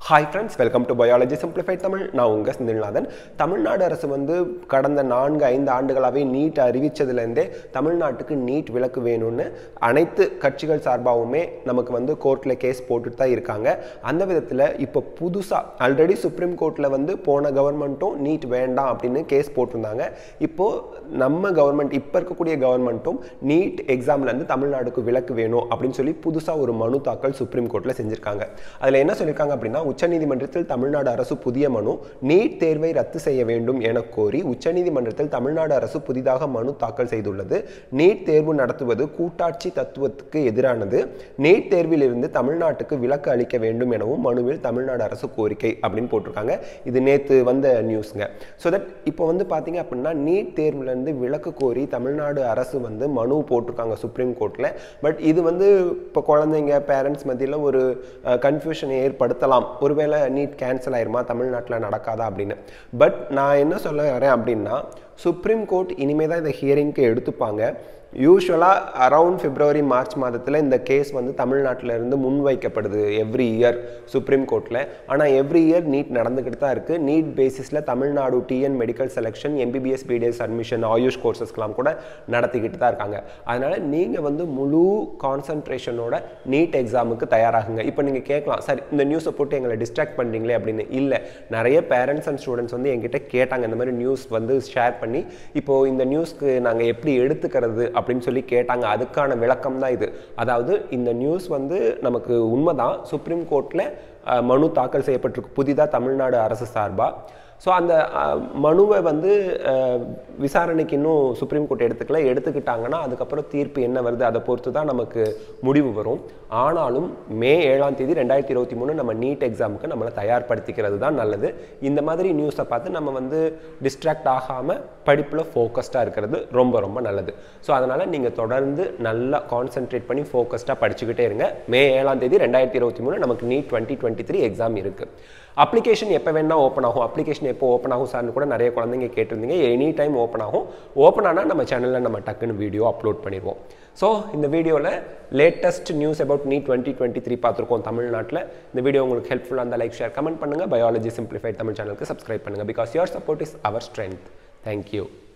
hi friends welcome to biology simplified Tamil நான் உங்கள் செந்தில்நாதன் தமிழ்நாடு அரசு வந்து கடந்த நான்கு ஐந்து ஆண்டுகளாகவே நீட் அறிவித்ததுலேருந்தே தமிழ்நாட்டுக்கு நீட் விலக்கு வேணும்னு அனைத்து கட்சிகள் சார்பாகவுமே நமக்கு வந்து கோர்ட்டில் கேஸ் போட்டுட்டு தான் இருக்காங்க அந்த விதத்தில் இப்போ புதுசாக ஆல்ரெடி சுப்ரீம் கோர்ட்டில் வந்து போன கவர்மெண்ட்டும் நீட் வேண்டாம் அப்படின்னு கேஸ் போட்டிருந்தாங்க இப்போது நம்ம கவர்மெண்ட் இப்போ இருக்கக்கூடிய கவர்மெண்ட்டும் நீட் எக்ஸாம்லேருந்து தமிழ்நாடுக்கு விலக்கு வேணும் அப்படின்னு சொல்லி புதுசாக ஒரு மனு தாக்கல் சுப்ரீம் கோர்ட்டில் செஞ்சுருக்காங்க அதில் என்ன சொல்லியிருக்காங்க அப்படின்னா உச்சநீதிமன்றத்தில் தமிழ்நாடு அரசு புதிய மனு நீட் தேர்வை ரத்து செய்ய வேண்டும் என கோரி உச்சநீதிமன்றத்தில் தமிழ்நாடு அரசு புதிதாக மனு தாக்கல் செய்துள்ளது நீட் தேர்வு நடத்துவது கூட்டாட்சி தத்துவத்துக்கு எதிரானது நீட் தேர்வில் இருந்து தமிழ்நாட்டுக்கு விலக்கு அளிக்க வேண்டும் எனவும் மனுவில் தமிழ்நாடு அரசு கோரிக்கை அப்படின்னு போட்டிருக்காங்க இது நேற்று வந்த நியூஸ்ங்க ஸோ தட் இப்போ வந்து பார்த்தீங்க அப்படின்னா நீட் தேர்வுலேருந்து விலக்கு கோரி தமிழ்நாடு அரசு வந்து மனு போட்டிருக்காங்க சுப்ரீம் கோர்ட்டில் பட் இது வந்து இப்போ குழந்தைங்க பேரண்ட்ஸ் மத்தியில் ஒரு கன்ஃபியூஷனை ஏற்படுத்தலாம் ஒருவேளை நீட் கேன்சல் ஆயிருமா தமிழ்நாட்டில் நடக்காதா அப்படின்னு பட் நான் என்ன சொல்ல வரேன் அப்படின்னா சுப்ரீம் கோர்ட் இனிமேல் தான் இந்த ஹியரிங்க்கு எடுத்துப்பாங்க யூஸ்வலாக அரவுண்ட் பிப்ரவரி மார்ச் மாதத்தில் இந்த கேஸ் வந்து தமிழ்நாட்டில் இருந்து முன்வைக்கப்படுது எவ்ரி இயர் சுப்ரீம் கோர்ட்டில் ஆனால் எவ்ரி இயர் நீட் நடந்துக்கிட்டு தான் இருக்குது நீட் பேசிஸில் Tamil Nadu TN medical selection MBBS BDS admission AYUSH கோர்சஸ்க்கெலாம் கூட நடத்திக்கிட்டு தான் இருக்காங்க அதனால் நீங்கள் வந்து முழு கான்சன்ட்ரேஷனோட நீட் எக்ஸாமுக்கு தயாராகுங்க இப்போ நீங்கள் கேட்கலாம் சார் இந்த நியூஸை போட்டு எங்களை டிஸ்ட்ராக்ட் பண்ணுறீங்களே அப்படின்னு இல்லை நிறைய பேரண்ட்ஸ் அண்ட் ஸ்டூடெண்ட்ஸ் வந்து எங்கிட்ட கேட்டாங்க இந்த மாதிரி நியூஸ் வந்து ஷேர் பண்ணி இப்போது இந்த நியூஸ்க்கு நாங்கள் எப்படி எடுத்துக்கிறது அப்படின்னு சொல்லி கேட்டாங்க அதுக்கான விளக்கம் தான் இது அதாவது இந்த நியூஸ் வந்து நமக்கு உண்மைதான் சுப்ரீம் கோர்ட்டில் மனு தாக்கல் செய்யப்பட்டிருக்கு புதிதாக தமிழ்நாடு அரசு சார்பாக ஸோ அந்த மனுவை வந்து விசாரணைக்கு இன்னும் சுப்ரீம் கோர்ட் எடுத்துக்கல எடுத்துக்கிட்டாங்கன்னா அதுக்கப்புறம் தீர்ப்பு என்ன வருது அதை பொறுத்து தான் நமக்கு முடிவு வரும் ஆனாலும் மே ஏழாம் தேதி ரெண்டாயிரத்தி இருபத்தி மூணு நம்ம நீட் எக்ஸாமுக்கு நம்மளை தயார்படுத்திக்கிறது தான் நல்லது இந்த மாதிரி நியூஸை பார்த்து நம்ம வந்து டிஸ்ட்ராக்ட் ஆகாமல் படிப்பில் ஃபோக்கஸ்டாக இருக்கிறது ரொம்ப ரொம்ப நல்லது ஸோ அதனால் நீங்கள் தொடர்ந்து நல்லா கான்சென்ட்ரேட் பண்ணி ஃபோக்கஸ்டாக படிச்சுக்கிட்டே இருங்க மே ஏழாம் தேதி ரெண்டாயிரத்தி இருபத்தி மூணு நமக்கு NEET twenty twenty three exam இருக்குது அப்ளிகேஷன் எப்போ வேணால் ஓப்பன் ஆகும் அப்ளிகேஷன் எப்போ ஓப்பன் ஆகும் சார்னு கூட நிறைய குழந்தைங்க கேட்டிருந்தீங்க எனி டைம் ஓப்பன் ஆகும் ஓப்பன் ஆனால் நம்ம சேனலில் நம்ம டக்குன்னு வீடியோ அப்லோட் பண்ணிடுவோம் ஸோ இந்த வீடியோவில் latest news about NEET twenty twenty three பார்த்துருக்கோம் தமிழ்நாட்டில் இந்த வீடியோ உங்களுக்கு ஹெல்ப்ஃபுல்லாக இருந்தால் லைக் ஷேர் கமெண்ட் பண்ணுங்கள் பயாலஜி சிம்பிளிஃபைட் தமிழ் சேனலுக்கு சப்ஸ்கிரைப் பண்ணுங்கள் because your support is our strength thank you